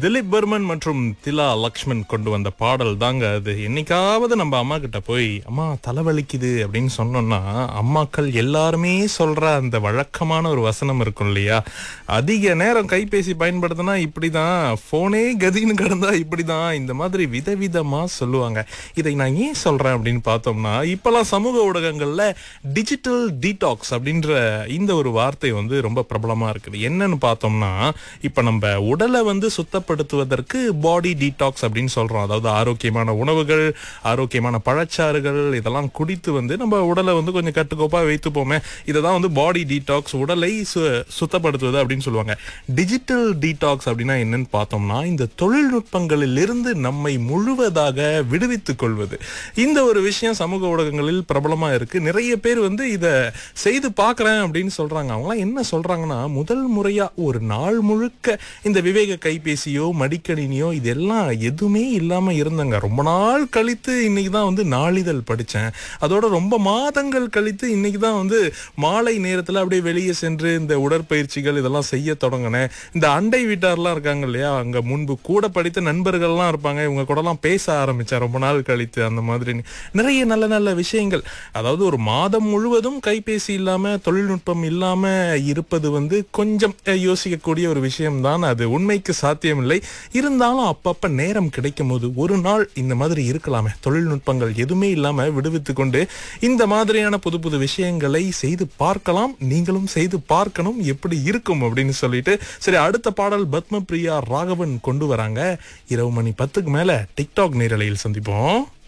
Dilip Burman மற்றும் திலா லக்ஷ்மன் கொண்டு வந்த பாடல் தாங்க அது என்னைக்காவது நம்ம அம்மா கிட்ட போய் அம்மா தலைவலிக்குது அப்படின்னு சொன்னோம்னா அம்மாக்கள் எல்லாருமே சொல்ற அந்த வழக்கமான ஒரு வசனம் இருக்கும் இல்லையா அதிக நேரம் கைபேசி பயன்படுத்தினா இப்படிதான் போனே கதின்னு கிடந்தா இப்படிதான் இந்த மாதிரி விதவிதமா சொல்லுவாங்க இதை நான் ஏன் சொல்றேன் அப்படின்னு பார்த்தோம்னா இப்பெல்லாம் சமூக ஊடகங்கள்ல டிஜிட்டல் டீடாக்ஸ் அப்படின்ற இந்த ஒரு வார்த்தை வந்து ரொம்ப பிரபலமா இருக்குது என்னன்னு பார்த்தோம்னா இப்ப நம்ம உடலை வந்து சுத்தப்படுத்துவதற்கு பாடி டீடாக்ஸ் அப்படின்னு சொல்றோம் அதாவது ஆரோக்கியமான உணவுகள் ஆரோக்கியமான பழச்சாறுகள் இதெல்லாம் குடித்து வந்து நம்ம உடலை வந்து கொஞ்சம் கட்டுக்கோப்பா வைத்துப்போமே இதை தான் வந்து பாடி டீடாக்ஸ் உடலை சு- சுத்தப்படுத்துவது அப்படின்னு சொல்லுவாங்க டிஜிட்டல் டீடாக்ஸ் அப்படின்னா என்னன்னு பார்த்தோம்னா இந்த தொழில்நுட்பங்களில் இருந்து நம்மை முழுவதாக விடுவித்துக் கொள்வது இந்த ஒரு விஷயம் சமூக ஊடகங்களில் பிரபலமா இருக்கு நிறைய பேர் வந்து இத செய்து பார்க்கறேன் அப்படின்னு சொல்றாங்க அவங்களாம் என்ன சொல்றாங்கன்னா முதல் முறையா ஒரு நாள் முழுக்க இந்த விவேக கைபேசியோ மடிக்கணினியோ இதெல்லாம் எதுவுமே இல்லாம இருந்தாங்க ரொம்ப நாள் கழித்து இன்னைக்கு தான் வந்து நாளிதழ் படிச்சேன் அதோட ரொம்ப மாதங்கள் கழித்து இன்னைக்கு தான் வந்து மாலை நேரத்துல அப்படியே வெளியே சென்று இந்த உடற்பயிற்சிகள் இதெல்லாம் செய்ய தொடங்கினேன் இந்த அண்டை வீட்டார்லாம் இருக்காங்க இல்லையா அங்க முன்பு கூட படித்த நண்பர்கள்லாம் இருப்பாங்க இவங்க கூடலாம் பேச ஆரம்பிச்சேன் ரொம்ப நாள் கழித்து அந்த மாதிரி நிறைய நல்ல நல்ல விஷயங்கள் அதாவது ஒரு மாதம் முழுவதும் கைபேசி இல்லாம தொழில்நுட்பம் இல்லாம இருப்பது வந்து கொஞ்சம் அஹ், யோசிக்கக்கூடிய ஒரு விஷயம்தான் அது உண்மைக்கு சாத்தியமில்லை இருந்தாலும் அப்பப்ப நேரம் கிடைக்கும் போது ஒரு நாள் இந்த மாதிரி இருக்கலாமே தொழில்நுட்பங்கள் எதுவுமே இல்லாம விடுவித்து கொண்டு இந்த மாதிரியான புது புது விஷயங்களை செய்து பார்க்கலாம் நீங்களும் செய்து பார்க்கணும் எப்படி இருக்கும் அப்படின்னு சொல்லிட்டு சரி அடுத்த பாடல் பத்மபிரியா ராகவன் கொண்டு வராங்க இரவு மணி பத்துக்கு மேல டிக்டாக் நேரலையில் சந்திப்போம்